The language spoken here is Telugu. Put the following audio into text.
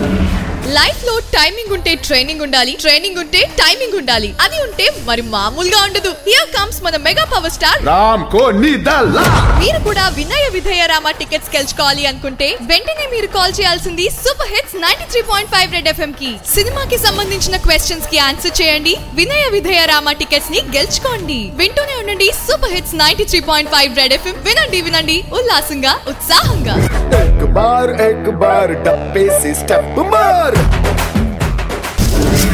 లైఫ్ లో టైమింగ్ ఉంటే ట్రైనింగ్ ఉండాలి ట్రైనింగ్ ఉంటే టైమింగ్ ఉండాలి అది ఉంటే మరి మామూలుగా ఉండదు హియర్ కమ్స్ మన మెగా పవర్ స్టార్ రామ్ కో నిదలా మీరు కూడా వినయ విధేయ రామ టికెట్స్ గెలుచుకోవాలి అనుకుంటే వెంటనే మీరు కాల్ చేయాల్సింది super hits ninety three point five Red FM కి సినిమాకి సంబంధించిన క్వశ్చన్స్ కి ఆన్సర్ చేయండి వినయ విధేయ రామ టికెట్స్ ని గెలుచుకోండి వింటూనే ఉండండి super hits ninety three point five Red FM వినండి వినండి ఉల్లాసంగా ఉత్సాహంగా एक बार एक बार डब्बे से स्टेप मार